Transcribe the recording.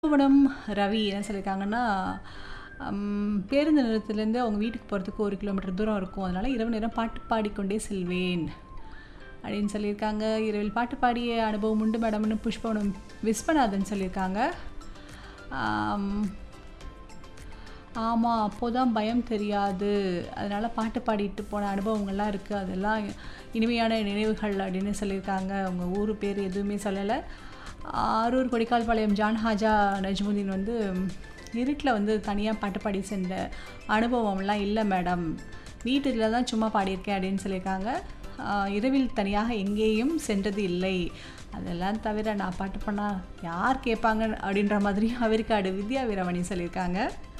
கும்பகோணம் ரவி என்ன சொல்லியிருக்காங்கன்னா ம், பேருந்து நிலையத்திலேருந்து அவங்க வீட்டுக்கு போகிறதுக்கு ஒரு கிலோமீட்டர் தூரம் இருக்கும் அதனால் இரவு நேரம் பாட்டு பாடிக்கொண்டே செல்வேன் அப்படின்னு சொல்லியிருக்காங்க இரவில் பாட்டு பாடிய அனுபவம் உண்டு மேடம்னு புஷ்பவனம் விஸ்வநாதன் சொல்லியிருக்காங்க ஆம், ஆமாம் அப்போதான் பயம் தெரியாது அதனால் பாட்டு பாடிட்டு போன அனுபவங்கள்லாம் இருக்குது அதெல்லாம் இனிமையான நினைவுகள் அப்படின்னு சொல்லியிருக்காங்க அவங்க ஊர் பேர் எதுவுமே சொல்லலை ஆரூர் கொடிக்கால்பாளையம் ஜான் ஹாஜா நஜ்முதீன் வந்து இருட்டில் வந்து தனியாக பாட்டு பாடி சென்ற அனுபவம்லாம் இல்லை மேடம் வீட்டில் தான் சும்மா பாடியிருக்கேன் அப்படின்னு சொல்லியிருக்காங்க ஆஹ் இரவில் தனியாக எங்கேயும் சென்றது இல்லை அதெல்லாம் தவிர நான் பாட்டு பண்ணால் யார் கேட்பாங்க அப்படின்ற மாதிரி அவருக்காடு வித்யா வீரமணி சொல்லியிருக்காங்க